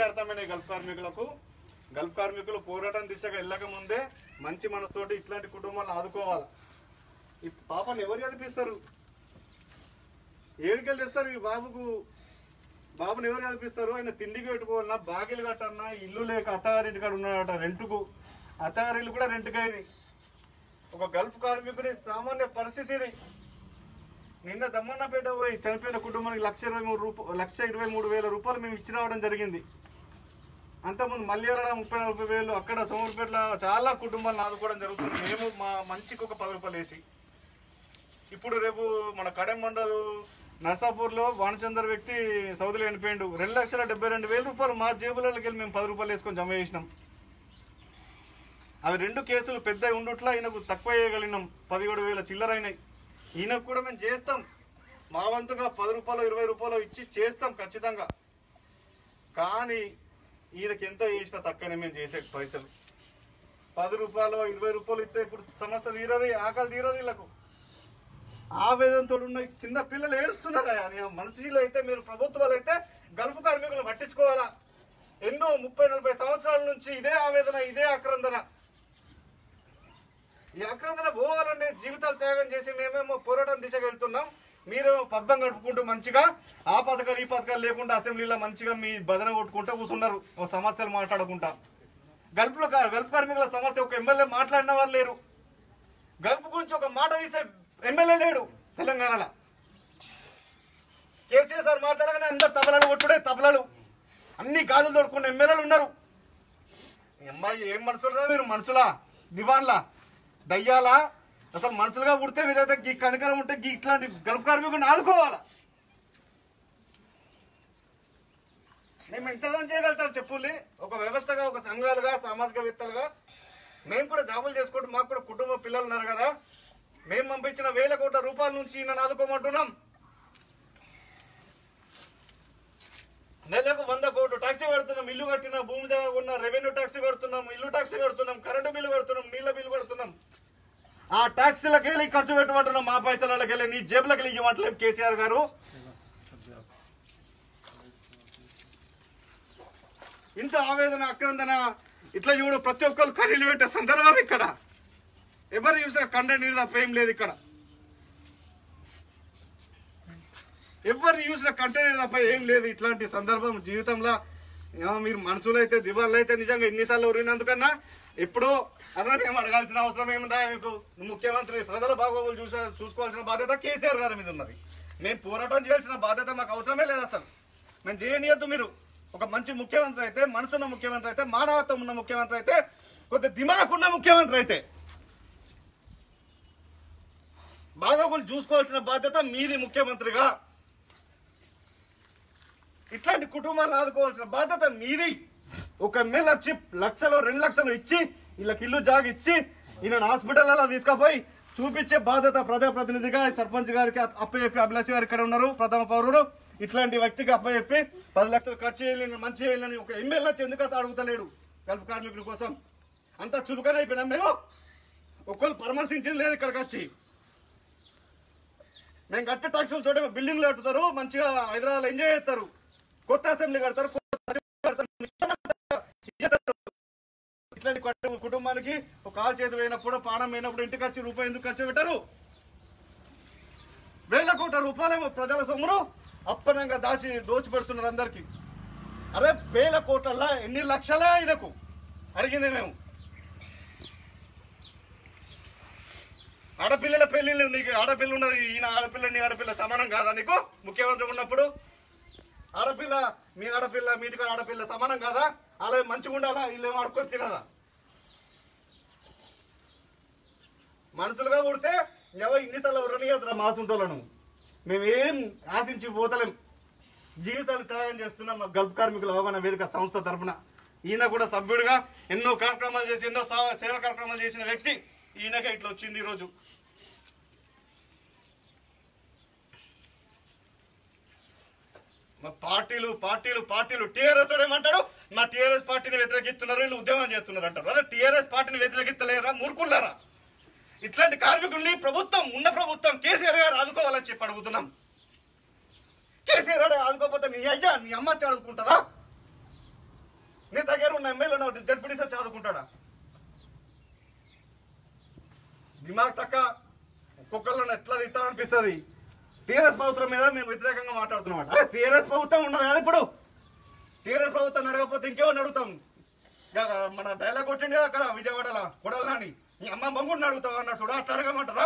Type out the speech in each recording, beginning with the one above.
అన్ని అర్థమైనాయి గల్ఫ్ కార్మికులకు గల్ఫ్ కార్మికులు పోరాటం దిశగా వెళ్ళక ముందే మంచి మనసుతోటి ఇట్లాంటి కుటుంబాలను ఆదుకోవాలి ఈ పాపను ఎవరు చదివిస్తారు ఏడికెళ్ళి తెస్తారు ఈ బాబుకు బాబుని ఎవరు చదివిస్తారు ఆయన తిండికి పెట్టుకోవాలన్నా బాగిలు కట్టన్నా ఇల్లు లేక అత్తగారింటి కాడ ఉన్నాడట రెంట్కు అత్తగారిల్లు కూడా రెంట్కి అయింది ఒక గల్ఫ్ కార్మికుడి సామాన్య పరిస్థితి ఇది నిన్న దమ్మన్నపేట పోయి చనిపోయిన కుటుంబానికి లక్ష ఇరవై మూడు రూపాయలు లక్ష ఇరవై మూడు వేల రూపాయలు మేము ఇచ్చి రావడం జరిగింది అంతకుముందు మల్యాల ముప్పై నలభై వేలు అక్కడ సోమరిపేటలో చాలా కుటుంబాలను ఆదుకోవడం జరుగుతుంది మేము మా మంచికి ఒక పది రూపాయలు వేసి ఇప్పుడు రేపు మన కడెం మండలు నర్సాపూర్లో వాణచందర్ వ్యక్తి సౌదీలో చనిపోయిండు రెండు లక్షల డెబ్బై రెండు వేల రూపాయలు మా జేబులకి వెళ్ళి మేము పది రూపాయలు వేసుకొని జమ చేసినాం అవి రెండు కేసులు పెద్ద ఉండుట్లా ఈయనకు తక్కువ చేయగలిగినాం పదిహేడు వేల చిల్లరైనాయి ఈయనకు కూడా మేము చేస్తాం మా వంతుగా పది రూపాయలు ఇరవై రూపాయలు ఇచ్చి చేస్తాం ఖచ్చితంగా కానీ ఈయనకి ఎంత చేసినా తక్కువనే మేము చేసే పైసలు పది రూపాయలు ఇరవై రూపాయలు ఇస్తే ఇప్పుడు సమస్య తీరది ఆకలి తీరదు వీళ్ళకు ఆవేదనతో ఉన్న చిన్న పిల్లలు ఏడుస్తున్నారు మనసులో అయితే మీరు ప్రభుత్వాలు అయితే గల్ఫ్ కార్మికులు పట్టించుకోవాలా ఎన్నో ముప్పై నలభై సంవత్సరాల నుంచి ఇదే ఆవేదన ఇదే ఆక్రందన ఈ ఆక్రందన పోవాలంటే జీవితాలు త్యాగం చేసి మేమేమో పోరాటం దిశగా వెళ్తున్నాం మీరు పబ్బం గడుపుకుంటూ మంచిగా ఆ పథకాలు ఈ పథకాలు లేకుండా అసెంబ్లీలో మంచిగా మీ భజన కొట్టుకుంటూ కూర్చున్నారు ఓ సమస్యలు మాట్లాడుకుంటా గల్ఫ్లో కా- గల్ఫ్ కార్మికుల సమస్య ఒక ఎమ్మెల్యే మాట్లాడిన వాళ్ళు లేరు గల్ఫ్ గురించి ఒక మాట తీసే ఎమ్మెల్యే లేడు తెలంగాణలో కేసీఆర్ సార్ మాట్లాడగానే అందరు తబలాలు కొట్టుడే తబలాలు అన్ని గాజులు దొరుకున్న ఎమ్మెల్యేలు ఉన్నారు ఈ అమ్మాయి ఏం మనుషులురా మీరు మనుషులా దివాన్లా దయ్యాలా అసలు మనుషులుగా పుడితే మీరైతే గీ కనికరం ఉంటే గీ ఇట్లాంటి గల్ఫ్ కార్మికుని ఆదుకోవాలా మేము ఎంతగానో చేయగలుగుతాం చెప్పుల్ని ఒక వ్యవస్థగా ఒక సంఘాలుగా సామాజికవేత్తలుగా మేము కూడా జాబులు చేసుకుంటూ మాకు కూడా కుటుంబ పిల్లలు ఉన్నారు కదా మేము పంపించిన వేల కోట్ల రూపాయల నుంచి నన్ను ఆదుకోమంటున్నాం నెలకు వంద కోట్లు ట్యాక్సీ కడుతున్నాం ఇల్లు కట్టిన భూమి దగ్గర ఉన్న రెవెన్యూ ట్యాక్సీ కడుతున్నాం ఇల్లు ట్యాక్సీ కడుతున్నాం కరెంటు బిల్లు కడుతున్నాం నీళ్ళ బిల్లు కడుతున్నాం ఆ ట్యాక్సీలకి వెళ్ళి ఖర్చు పెట్టమంటున్నాం మా పైసలకి వెళ్ళి నీ జేబులకి వెళ్ళి ఇవ్వట్లేం కేసీఆర్ గారు ఇంత ఆవేదన అక్రందన ఇట్లా చూడు ప్రతి ఒక్కరు కర్రీలు పెట్టే సందర్భం ఇక్కడ ఎవరు చూసా కండ నీరు తప్ప ఏం లేదు ఇక్కడ ఎవరు చూసిన కంటెంట్ తప్ప ఏం లేదు ఇట్లాంటి సందర్భం జీవితంలో ఏమో మీరు మనుషులు అయితే దివాళ్ళు అయితే నిజంగా ఎన్నిసార్లు ఉరినందుకన్నా ఎప్పుడో అదనం ఏం అడగాల్సిన అవసరం ఏముందా మీకు ముఖ్యమంత్రి ప్రజల బాగోగులు చూసా చూసుకోవాల్సిన బాధ్యత కేసీఆర్ గారి మీద ఉన్నది మేము పోరాటం చేయాల్సిన బాధ్యత మాకు అవసరమే లేదు అసలు మేము చేయనీయద్దు మీరు ఒక మంచి ముఖ్యమంత్రి అయితే మనసున్న ముఖ్యమంత్రి అయితే మానవత్వం ఉన్న ముఖ్యమంత్రి అయితే కొద్ది దిమాగ్ ఉన్న ముఖ్యమంత్రి అయితే బాగోగులు చూసుకోవాల్సిన బాధ్యత మీది ముఖ్యమంత్రిగా ఇట్లాంటి కుటుంబాలను ఆదుకోవాల్సిన బాధ్యత మీది ఒక ఎమ్మెల్యే వచ్చి లక్షలు రెండు లక్షలు ఇచ్చి వీళ్ళకి ఇల్లు జాగ ఇచ్చి ఈయన హాస్పిటల్లో తీసుకుపోయి చూపించే బాధ్యత ప్రజాప్రతినిధిగా సర్పంచ్ గారికి అప్పచెప్పి అభిలాష్ గారు ఇక్కడ ఉన్నారు ప్రథమ పౌరుడు ఇట్లాంటి వ్యక్తికి అప్పచెప్పి పది లక్షలు ఖర్చు చేయాలని మంచి చేయాలని ఒక ఎమ్మెల్యే వచ్చి ఎందుకు అతను అడుగుతలేడు గల్ఫ్ కార్మికుల కోసం అంతా చురుకనైపోయినాం మేము ఒక్కరు పరామర్శించింది లేదు ఇక్కడికి వచ్చి మేము కట్టే ట్యాక్సులు చోట బిల్డింగ్లు కట్టుతారు మంచిగా హైదరాబాద్ ఎంజాయ్ చేస్తారు కొత్త అసెంబ్లీ కడతారు కొత్త అసెంబ్లీ కడతారు. ఇట్లాంటి కుటుంబ- కుటుంబానికి ఒక కాలు చేతి పోయినప్పుడు పానం పోయినప్పుడు ఇంటికి వచ్చి రూపాయి ఎందుకు ఖర్చు పెట్టరు వేల కోట్ల రూపాయలేమో ప్రజల సొమ్మును అప్పనంగా దాచి దోచిపెడుతున్నారు అందరికి అరే వేల కోట్ల ఎన్ని లక్షలే ఆయనకు అడిగింది మేము ఆడపిల్లల పెళ్లిళ్ళు నీకు ఆడపిల్ల ఉన్నది ఈయన ఆడపిల్ల నీ ఆడపిల్ల సమానం కాదా నీకు ముఖ్యమంత్రి ఉన్నప్పుడు ఆడపిల్ల మీ ఆడపిల్ల మీ ఇంటికి ఆడపిల్ల సమానం కాదా అలా మంచిగా ఉండాలా వీళ్ళు ఏమో ఆడుకొని తినాలా మనుషులుగా పుడితే ఎవరు ఇన్నిసార్లు ఎవరనియద్దురా మాసుంటోళ్ళను మేమేం ఆశించి పోతలేం జీవితాలు త్యాగం చేస్తున్నాం మా గల్ఫ్ కార్మికుల అవగాహన వేదిక సంస్థ తరఫున ఈయన కూడా సభ్యుడిగా ఎన్నో కార్యక్రమాలు చేసి ఎన్నో సా- సేవా కార్యక్రమాలు చేసిన వ్యక్తి ఈయనకే ఇట్లా వచ్చింది ఈరోజు మా పార్టీలు పార్టీలు పార్టీలు టీఆర్ఎస్ ఏమంటాడు మా టీఆర్ఎస్ పార్టీని వ్యతిరేకిస్తున్నారు వీళ్ళు ఉద్యమం చేస్తున్నారు అంటారు అరే టీఆర్ఎస్ పార్టీని వ్యతిరేకిస్తలేరా మూర్ఖులారా ఇట్లాంటి కార్మికుల్ని ప్రభుత్వం ఉన్న ప్రభుత్వం కేసీఆర్ గారు ఆదుకోవాలని చెప్పి అడుగుతున్నాం కేసీఆర్ గారు ఆదుకోకపోతే నీ అయ్యా నీ అమ్మ వచ్చి ఆదుకుంటారా నీ దగ్గర ఉన్న ఎమ్మెల్యే జడ్పీడీసీ చదువుకుంటాడా దిమాగ్ తక్క ఒక్కొక్కళ్ళని ఎట్లా తిట్టాలనిపిస్తుంది టీఆర్ఎస్ ప్రభుత్వం మీద మేము వ్యతిరేకంగా మాట్లాడుతున్నాం అరే టీఆర్ఎస్ ప్రభుత్వం ఉన్నది కదా ఇప్పుడు టీఆర్ఎస్ ప్రభుత్వం అడగకపోతే ఇంకేమని అడుగుతాం ఇక మన డైలాగ్ కొట్టిండి కదా అక్కడ విజయవాడలో కొడాలని నీ అమ్మ బంగుడిని అడుగుతావు అన్నాడు చూడ అట్లా అడగమంటారా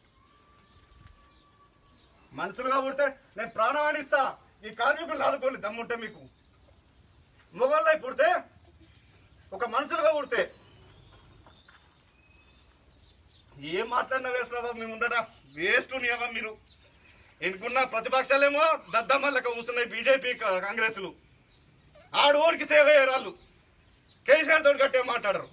మనుషులుగా పుడితే నేను ప్రాణాన్ని ఇస్తా ఈ కార్మికులు ఆదుకోండి దమ్ముంటే మీకు మొగోళ్ళై పుడితే ఒక మనుషులుగా పుడితే ఏం మాట్లాడినా వేస్తున్నావా మీ ముందట వేస్ట్ నియమం మీరు ఎన్నుకున్న ప్రతిపక్షాలేమో దద్దమ్మలకు కూస్తున్నాయి బీజేపీ కాంగ్రెస్లు ఆడు ఊరికి సేవ చేయరాళ్ళు కేసీఆర్ తోటి కట్టే మాట్లాడరు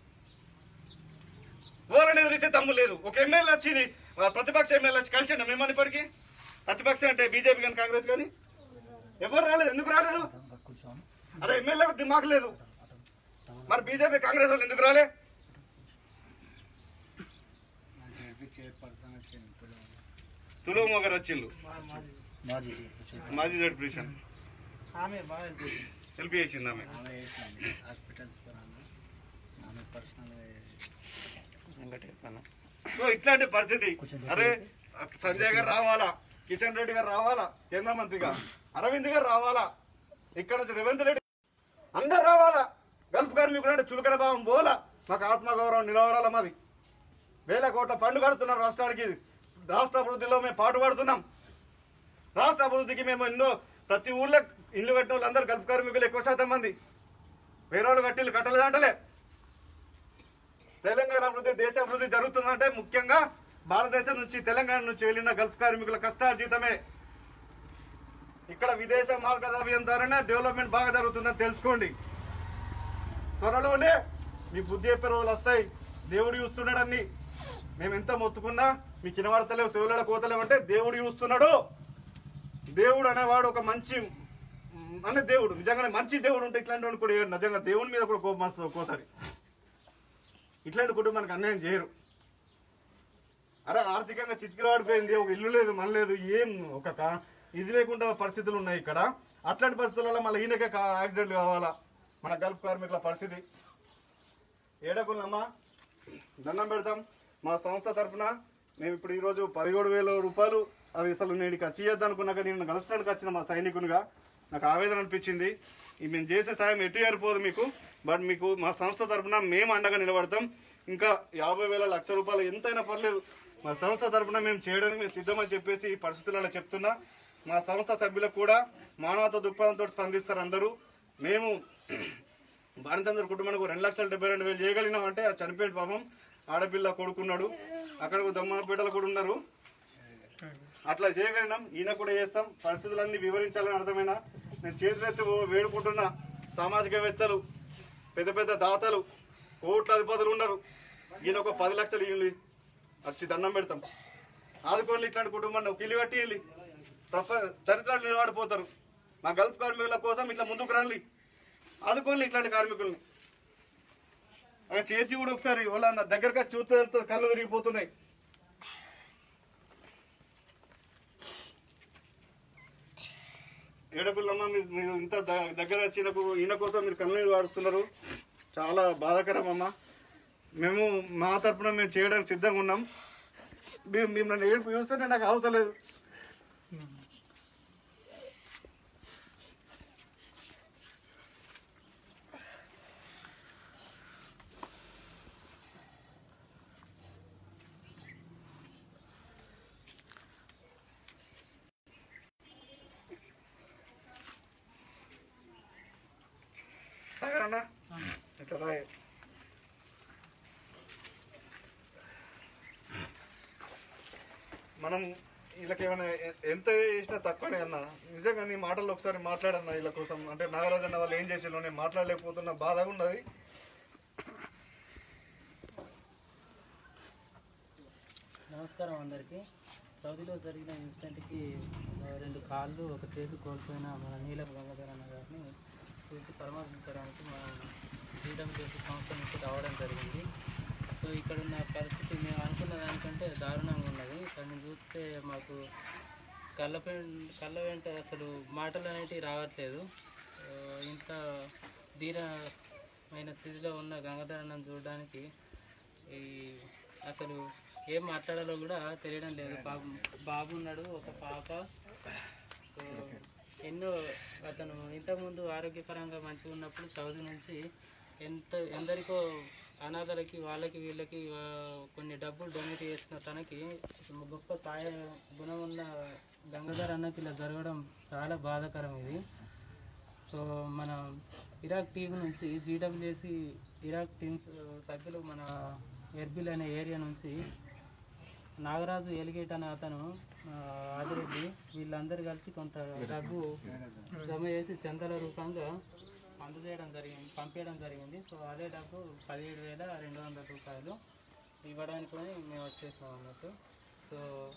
ఓలని ఎదిరిస్తే తమ్ము లేదు ఒక ఎమ్మెల్యే వచ్చి ఆ ప్రతిపక్ష ఎమ్మెల్యే వచ్చి కలిసిండ మిమ్మల్ని ఇప్పటికి ప్రతిపక్షం అంటే బీజేపీ కానీ కాంగ్రెస్ కానీ ఎవరు రాలేదు ఎందుకు రాలేదు అరే ఎమ్మెల్యేకు దిమాకు లేదు మరి బీజేపీ కాంగ్రెస్ వాళ్ళు ఎందుకు రాలే తులు మొగరు వచ్చిండు మాజీ జడ్ ప్రిషన్ ఆమె బాగా చేసింది హెల్ప్ చేసింది ఆమె ఆమె చేసింది హాస్పిటల్స్ పరంగా ఆమె పర్సనల్గా సో ఇట్లాంటి పరిస్థితి అరే సంజయ్ గారు రావాలా కిషన్ రెడ్డి గారు రావాలా కేంద్ర మంత్రిగా అరవింద్ గారు రావాలా ఇక్కడ నుంచి రేవంత్ రెడ్డి అందరు రావాలా గల్ఫ్ కార్మికులు అంటే చులకడ భావం పోలా మాకు ఆత్మగౌరవం నిలబడాల మాది వేల కోట్ల పండు కడుతున్నాం రాష్ట్రానికి రాష్ట్ర అభివృద్ధిలో మేము పాటుపడుతున్నాం రాష్ట్ర అభివృద్ధికి మేము ఎన్నో ప్రతి ఊర్లో ఇల్లు కట్టిన వాళ్ళందరూ గల్ఫ్ కార్మికులు ఎక్కువ శాతం మంది వేరే వాళ్ళు కట్టిల్లు కట్టలేదంటలే తెలంగాణ అభివృద్ధి దేశ అభివృద్ధి జరుగుతుందంటే ముఖ్యంగా భారతదేశం నుంచి తెలంగాణ నుంచి వెళ్ళిన గల్ఫ్ కార్మికుల కష్టార్జితమే ఇక్కడ విదేశ మార్గదవ్యం ద్వారానే డెవలప్మెంట్ బాగా జరుగుతుందని తెలుసుకోండి త్వరలోనే మీ బుద్ధి చెప్పే రోజులు వస్తాయి దేవుడు చూస్తున్నాడు అన్ని మేము ఎంత మొత్తుకున్నా మీకు వినబడతలేవు చెవుల కోతలేవు అంటే దేవుడు చూస్తున్నాడు దేవుడు అనేవాడు ఒక మంచి మ్, అనే దేవుడు నిజంగానే మంచి దేవుడు ఉంటే ఇట్లాంటి వాడు కూడా ఏడు. నిజంగా దేవుని మీద కూడా కోపం వస్తుంది ఒక్కోసారి ఇట్లాంటి కుటుంబానికి అన్యాయం చేయరు అరే ఆర్థికంగా చితికిలాడిపోయింది ఒక ఇల్లు లేదు మన లేదు ఏం ఒక కా- ఇది లేకుండా పరిస్థితులు ఉన్నాయి ఇక్కడ అట్లాంటి పరిస్థితులలో మళ్ళీ ఈయనకే కా- యాక్సిడెంట్ కావాలా మన గల్ఫ్ కార్మికుల పరిస్థితి ఏడకులమ్మా దండం పెడతాం మా సంస్థ తరఫున మేము ఇప్పుడు ఈరోజు పదిహేడు వేల రూపాయలు అది అసలు నేను ఇక చేయొద్దు అనుకున్నాక నేను కలసడానికి వచ్చిన మా సైనికునిగా నాకు ఆవేదన అనిపించింది ఈ మేము చేసే సాయం ఎటు ఏరిపోదు మీకు బట్ మీకు మా సంస్థ తరఫున మేము అండగా నిలబడతాం ఇంకా యాభై వేల లక్ష రూపాయలు ఎంతైనా పర్లేదు మా సంస్థ తరఫున మేము చేయడానికి మేము సిద్ధమని చెప్పేసి ఈ పరిస్థితులలో చెప్తున్నా మా సంస్థ సభ్యులకు కూడా మానవత దృక్పథంతో స్పందిస్తారు అందరూ మేము బాణచంద్ర కుటుంబానికి రెండు లక్షల డెబ్బై రెండు వేలు చేయగలిగినాం అంటే ఆ చనిపోయిన పాపం ఆడపిల్ల కొడుకున్నాడు అక్కడ దమ్మపేటలు కూడా ఉన్నారు అట్లా చేయగలిగినాం ఈయన కూడా చేస్తాం పరిస్థితులన్నీ వివరించాలని అర్థమైనా నేను చేతులెత్తి వేడుకుంటున్నా సామాజికవేత్తలు పెద్ద పెద్ద దాతలు కోట్ల అధిపతులు ఉన్నారు ఈయన ఒక పది లక్షలు ఇల్లు వచ్చి దండం పెడతాం ఆదుకోండి ఇట్లాంటి కుటుంబాన్ని ఒక ఇల్లు కట్టి వెళ్ళి ప్రప చరిత్రలు నిలబడిపోతారు మా గల్ఫ్ కార్మికుల కోసం ఇట్లా ముందుకు రండి ఆదుకోండి ఇట్లాంటి కార్మికుల్ని అక్కడ చేతి కూడా ఒకసారి వాళ్ళ నా దగ్గరగా చూస్తే వెళ్తే కళ్ళు తిరిగిపోతున్నాయి ఏడపిల్లమ్మ మీరు మీరు ఇంత ద- దగ్గర వచ్చినప్పుడు ఈయన కోసం మీరు కన్నీరు వాడుస్తున్నారు చాలా బాధాకరం అమ్మ మేము మా తరపున మేము చేయడానికి సిద్ధంగా ఉన్నాం మీరు మీరు నన్ను ఏడుపు చూస్తేనే నాకు అవతలేదు సాగరన్నా ఇట్లా రాయి. మనం వీళ్ళకి ఏమైనా ఎ- ఎంత చేసినా తక్కువనే అన్న నిజంగా నీ మాటల్లో ఒకసారి మాట్లాడన్నా వీళ్ళ కోసం అంటే నాగరాజు అన్న వాళ్ళు ఏం చేసేలో నేను మాట్లాడలేకపోతున్నా బాధగా ఉన్నది నమస్కారం అందరికీ సౌదీలో జరిగిన ఇన్సిడెంట్కి ఆ, రెండు కాళ్ళు ఒక చేతి కోల్పోయిన మన నీలం గంగాధర్ అన్న గారిని చూసి పరామర్శించడానికి మనం ఫ్రీడమ్ చేసే సంస్థ నుంచి రావడం జరిగింది సో ఇక్కడ ఉన్న పరిస్థితి మేము అనుకున్న దానికంటే దారుణంగా ఉన్నది ఇక్కడ చూస్తే మాకు కళ్ళ పెం కళ్ళ వెంట అసలు మాటలు అనేటివి రావట్లేదు ఆ, ఇంత ధీరమైన స్థితిలో ఉన్న గంగాధరన్నను చూడడానికి ఈ అసలు ఏం మాట్లాడాలో కూడా తెలియడం లేదు బాబు బాబు ఉన్నాడు ఒక పాప సో ఎన్నో అతను ఇంతకుముందు ఆరోగ్యపరంగా మంచిగా ఉన్నప్పుడు సౌదీ నుంచి ఎంత ఎందరికో అనాథలకి వాళ్ళకి వీళ్ళకి ఆ, కొన్ని డబ్బులు డొనేట్ చేసిన తనకి గొప్ప సాయ గుణం ఉన్న గంగాధర్ అన్నకి ఇలా జరగడం చాలా బాధాకరం ఇది సో మన ఇరాక్ టీం నుంచి జీడబ్ల్యూసి ఇరాక్ టీమ్స్ సభ్యులు మన ఎర్బిల్ అనే ఏరియా నుంచి నాగరాజు ఎలిగేట్ అనే అతను ఆ, ఆదిరెడ్డి వీళ్ళందరూ కలిసి కొంత డబ్బు జమ చేసి చందల రూపంగా అందజేయడం జరిగింది పంపించడం జరిగింది సో అదే డబ్బు పదిహేడు వేల రెండు వందల రూపాయలు ఇవ్వడానికి మేము వచ్చేసాం అన్నట్టు సో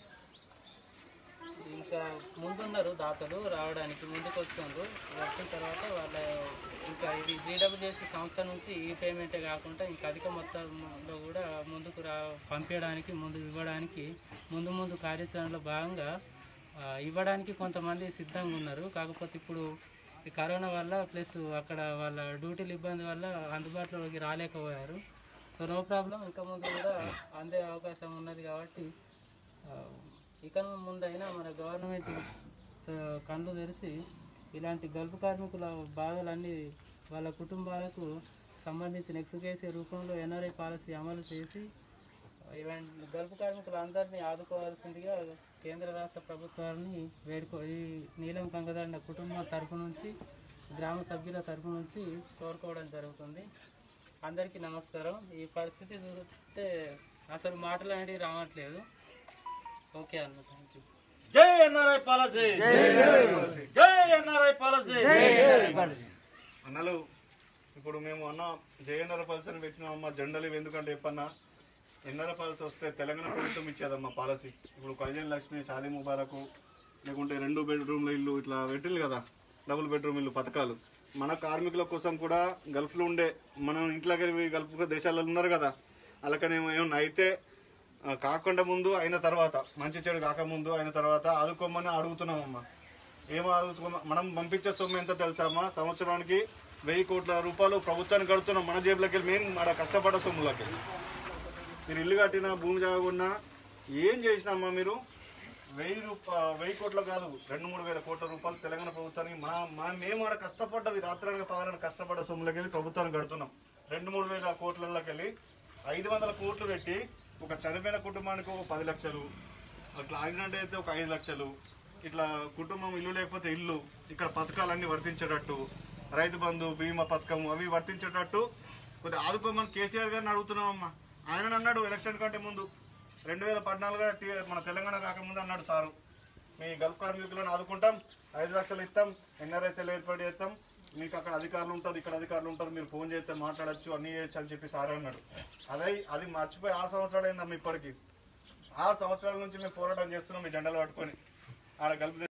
ఇంకా ముందున్నారు దాతలు రావడానికి ముందుకు వస్తున్నారు వచ్చిన తర్వాత వాళ్ళ ఇంకా ఇది జీడబ్ల్యూఎస్సీ సంస్థ నుంచి ఈ పేమెంటే కాకుండా ఇంకా అధిక మొత్తంలో కూడా ముందుకు రా పంపించడానికి ముందు ఇవ్వడానికి ముందు ముందు కార్యాచరణలో భాగంగా ఆ, ఇవ్వడానికి కొంతమంది సిద్ధంగా ఉన్నారు కాకపోతే ఇప్పుడు ఈ కరోనా వల్ల ప్లస్ అక్కడ వాళ్ళ డ్యూటీల ఇబ్బంది వల్ల అందుబాటులోకి రాలేకపోయారు సో నో ప్రాబ్లం ఇంకా ముందు కూడా అందే అవకాశం ఉన్నది కాబట్టి ఆ, ఇక ముందైనా మన గవర్నమెంట్ ఆ, కళ్ళు తెరిచి ఇలాంటి గల్ఫ్ కార్మికుల బాధలన్నీ వాళ్ళ కుటుంబాలకు సంబంధించిన ఎక్స్కేసీ రూపంలో ఎన్ఆర్ఐ పాలసీ అమలు చేసి ఇలాంటి గల్ఫ్ కార్మికులందరినీ ఆదుకోవాల్సిందిగా కేంద్ర రాష్ట్ర ప్రభుత్వాన్ని వేడుకో ఈ నీలం కంగదండ కుటుంబం తరపు నుంచి గ్రామ సభ్యుల తరపు నుంచి కోరుకోవడం జరుగుతుంది అందరికీ నమస్కారం ఈ పరిస్థితి చూస్తే అసలు మాటలు అనేవి రావట్లేదు ఓకే అన్న థ్యాంక్ యూ జై ఎన్ఆర్ఐ పాలసీ జై ఎన్ఆర్ఐ పాలసీ అన్నలు ఇప్పుడు మేము అన్న జయన్నర పల్సని పెట్టినామమ్మా జెండలు ఇవి ఎందుకంటే చెప్పన్నా ఎన్నర పాలసీ వస్తే తెలంగాణ ప్రభుత్వం ఇచ్చేదమ్మా పాలసీ ఇప్పుడు కళ్యాణ్ లక్ష్మి షాదీ ముబారకు లేకుంటే రెండు బెడ్రూమ్ల ఇల్లు ఇట్లా పెట్టిల్లు కదా డబుల్ బెడ్రూమ్ ఇల్లు పథకాలు మన కార్మికుల కోసం కూడా గల్ఫ్లో ఉండే మనం ఇంట్లోకి వెళ్ళి గల్ఫ్ దేశాలలో ఉన్నారు కదా అలాగనేమో ఏమన్నా అయితే ఆ, కాకుండా ముందు అయిన తర్వాత మంచి చెడు కాకముందు అయిన తర్వాత ఆదుకోమని అడుగుతున్నామమ్మా ఏమో ఆదుకోమ మనం పంపించే సొమ్ము ఎంత తెలుసామా సంవత్సరానికి వెయ్యి కోట్ల రూపాయలు ప్రభుత్వానికి కడుతున్నాం మన జేబులోకి వెళ్ళి మేము మన కష్టపడ్డ సొమ్ములకి మీరు ఇల్లు కట్టినా భూమి జాగున్నా ఏం చేసినామా మీరు వెయ్యి రూపా వెయ్యి కోట్ల కాదు రెండు మూడు వేల కోట్ల రూపాయలు తెలంగాణ ప్రభుత్వానికి మన మన మేము ఆడ కష్టపడ్డది రాత్రనగా పగలన కష్టపడ్డ సొమ్ములకి వెళ్ళి ప్రభుత్వానికి కడుతున్నాం రెండు మూడు వేల కోట్లలోకి వెళ్ళి ఐదు వందల కోట్లు పెట్టి ఒక చనిపోయిన కుటుంబానికి ఒక పది లక్షలు అట్లా యాక్సిడెంట్ అయితే ఒక ఐదు లక్షలు ఇట్లా కుటుంబం ఇల్లు లేకపోతే ఇల్లు ఇక్కడ పథకాలన్నీ వర్తించేటట్టు రైతు బంధు బీమా పథకం అవి వర్తించేటట్టు కొద్దిగా ఆదుకోమని కేసీఆర్ గారిని అడుగుతున్నామమ్మా ఆయన అన్నాడు ఎలక్షన్ కంటే ముందు రెండు వేల పద్నాలుగులో టీ- మన తెలంగాణ రాకముందు అన్నాడు సారు మీ గల్ఫ్ కార్మికులను ఆదుకుంటాం ఐదు లక్షలు ఇస్తాం ఎన్ఆర్ఎస్ఎల్ ఏర్పాటు చేస్తాం మీకు అక్కడ అధికారులు ఉంటారు ఇక్కడ అధికారులు ఉంటారు మీరు ఫోన్ చేస్తే మాట్లాడచ్చు అన్ని చేయొచ్చు అని చెప్పి సార్ అన్నాడు అదే అది మర్చిపోయి ఆరు సంవత్సరాలు అయిందమ్మా ఇప్పటికి ఆరు సంవత్సరాల నుంచి మేము పోరాటం చేస్తున్నాం మీ జెండాలు పట్టుకొని ఆడ గల్ఫ్